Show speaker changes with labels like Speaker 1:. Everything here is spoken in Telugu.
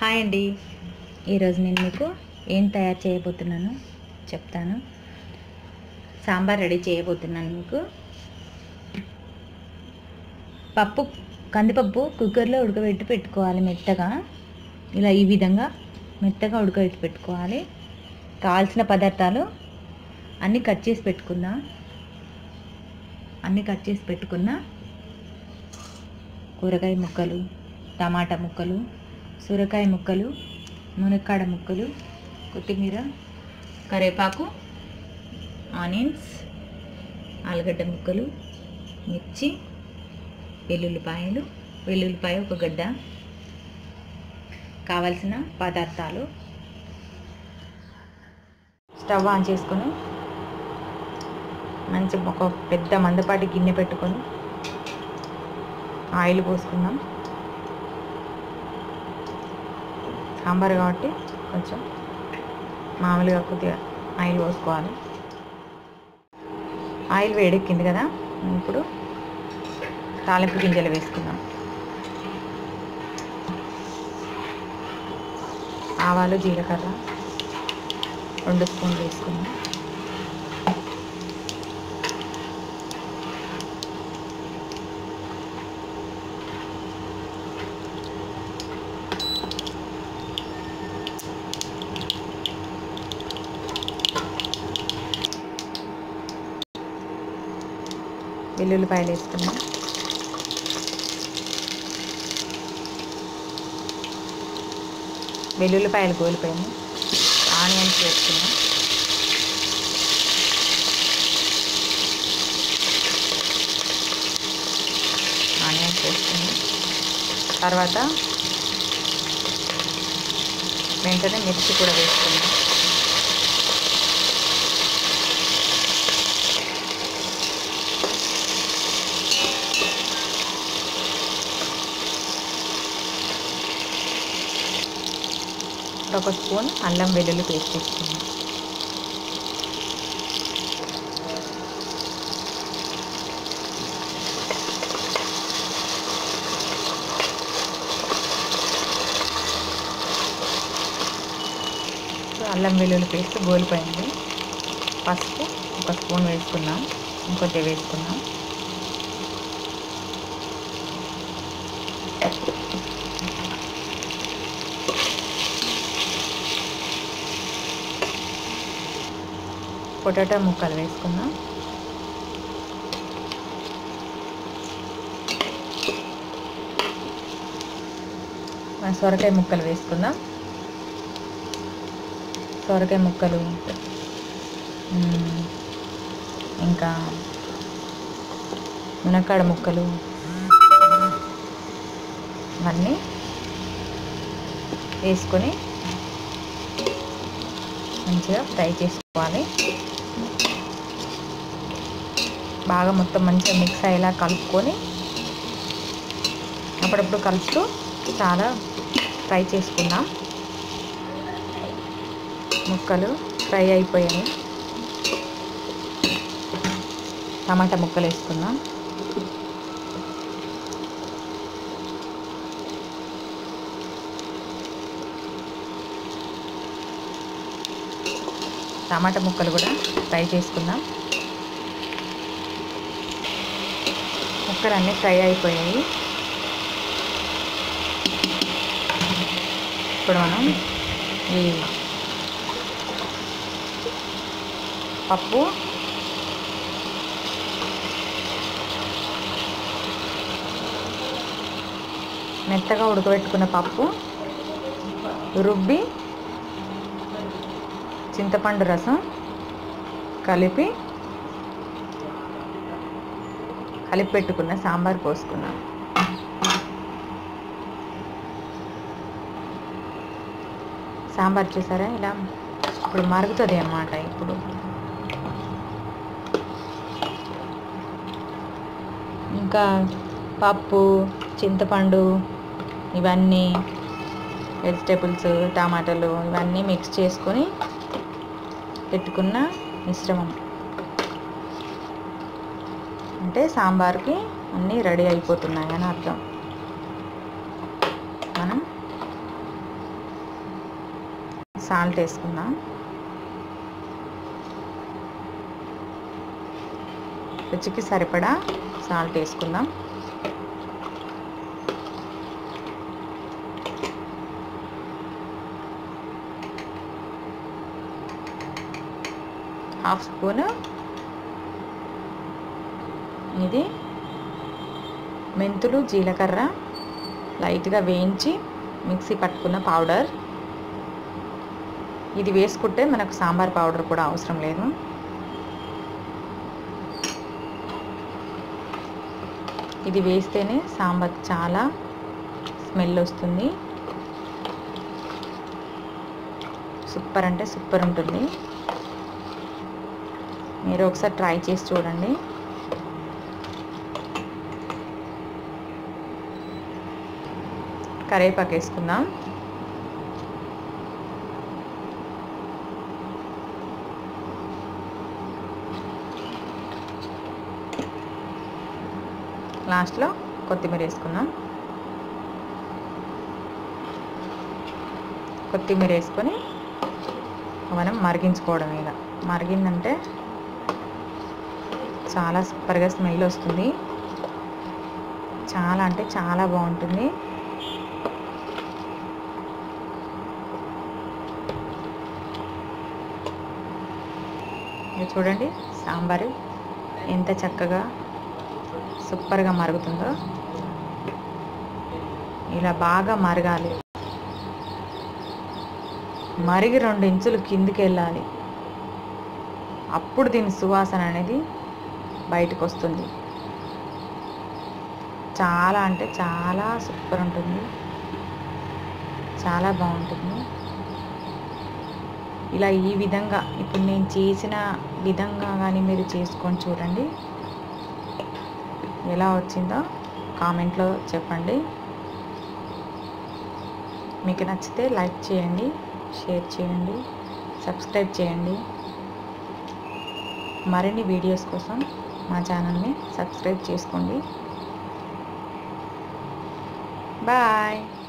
Speaker 1: హాయ్ అండి ఈరోజు నేను మీకు ఏం తయారు చేయబోతున్నాను చెప్తాను సాంబార్ రెడీ చేయబోతున్నాను మీకు పప్పు కందిపప్పు కుక్కర్లో ఉడకబెట్టి పెట్టుకోవాలి మెత్తగా ఇలా ఈ విధంగా మెత్తగా ఉడకబెట్టి పెట్టుకోవాలి కావాల్సిన పదార్థాలు అన్నీ కట్ చేసి పెట్టుకుందాం అన్నీ కట్ చేసి పెట్టుకున్నా కూరగాయ ముక్కలు టమాటా ముక్కలు సొరకాయ ముక్కలు మునక్కాడ ముక్కలు కొత్తిమీర కరివేపాకు ఆనియన్స్ ఆలుగడ్డ ముక్కలు మిర్చి వెల్లుల్లిపాయలు వెల్లుల్లిపాయ ఒక గడ్డ కావలసిన పదార్థాలు స్టవ్ ఆన్ చేసుకొని మంచి ఒక పెద్ద మందపాటి గిన్నె పెట్టుకొని ఆయిల్ పోసుకుందాం సాంబార్ కాబట్టి కొంచెం మామూలుగా కొద్దిగా ఆయిల్ పోసుకోవాలి ఆయిల్ వేడెక్కింది కదా ఇప్పుడు తాలింపు గింజలు వేసుకుందాం ఆవాలు జీలకర్ర రెండు స్పూన్లు వేసుకుందాం వెల్లుల్లిపాయలు వేసుకుందాం వెల్లుల్లిపాయలు కోల్పోయాము ఆనియన్స్ వేసుకుందాం ఆనియన్స్ వేసుకుందాం తర్వాత వెంటనే మిర్చి కూడా వేసుకుందాం ఒక స్పూన్ అల్లం వెల్లుల్లి పేస్ట్ వేసుకుందాం అల్లం వెల్లుల్లి పేస్ట్ గోలిపోయింది పసుపు ఒక స్పూన్ వేసుకున్నాం ఇంకొద్ది వేసుకున్నాం పొటాటో ముక్కలు వేసుకుందాం సొరకాయ ముక్కలు వేసుకుందాం సొరకాయ ముక్కలు ఇంకా మునక్కాడ ముక్కలు ఇవన్నీ వేసుకొని మంచిగా ఫ్రై చేసుకోవాలి బాగా మొత్తం మంచిగా మిక్స్ అయ్యేలా కలుపుకొని అప్పుడప్పుడు కలుపుతూ చాలా ఫ్రై చేసుకుందాం ముక్కలు ఫ్రై అయిపోయాయి టమాటా ముక్కలు వేసుకుందాం టమాటా ముక్కలు కూడా ఫ్రై చేసుకుందాం ముక్కలు అన్నీ ఫ్రై అయిపోయాయి ఇప్పుడు మనం ఈ పప్పు మెత్తగా ఉడకబెట్టుకున్న పప్పు రుబ్బి చింతపండు రసం కలిపి కలిపి పెట్టుకున్న సాంబార్ పోసుకున్నాం సాంబార్ చూసారా ఇలా ఇప్పుడు మరుగుతుంది అన్నమాట ఇప్పుడు ఇంకా పప్పు చింతపండు ఇవన్నీ వెజిటేబుల్స్ టమాటాలు ఇవన్నీ మిక్స్ చేసుకొని పెట్టుకున్న మిశ్రమం అంటే సాంబార్కి అన్నీ రెడీ అయిపోతున్నాయి అని అర్థం మనం సాల్ట్ వేసుకుందాం రుచికి సరిపడా సాల్ట్ వేసుకుందాం హాఫ్ స్పూన్ ఇది మెంతులు జీలకర్ర లైట్గా వేయించి మిక్సీ పట్టుకున్న పౌడర్ ఇది వేసుకుంటే మనకు సాంబార్ పౌడర్ కూడా అవసరం లేదు ఇది వేస్తేనే సాంబార్ చాలా స్మెల్ వస్తుంది సూపర్ అంటే సూపర్ ఉంటుంది మీరు ఒకసారి ట్రై చేసి చూడండి కరివేపాకు వేసుకుందాం లాస్ట్లో కొత్తిమీర వేసుకుందాం కొత్తిమీర వేసుకొని మనం మరిగించుకోవడం ఇక మరిగిందంటే చాలా సూపర్గా స్మెల్ వస్తుంది చాలా అంటే చాలా బాగుంటుంది ఇది చూడండి సాంబారు ఎంత చక్కగా సూపర్గా మరుగుతుందో ఇలా బాగా మరగాలి మరిగి రెండు ఇంచులు కిందికి వెళ్ళాలి అప్పుడు దీని సువాసన అనేది బయటకు వస్తుంది చాలా అంటే చాలా సూపర్ ఉంటుంది చాలా బాగుంటుంది ఇలా ఈ విధంగా ఇప్పుడు నేను చేసిన విధంగా కానీ మీరు చేసుకొని చూడండి ఎలా వచ్చిందో కామెంట్లో చెప్పండి మీకు నచ్చితే లైక్ చేయండి షేర్ చేయండి సబ్స్క్రైబ్ చేయండి మరిన్ని వీడియోస్ కోసం మా ఛానల్ని సబ్స్క్రైబ్ చేసుకోండి బాయ్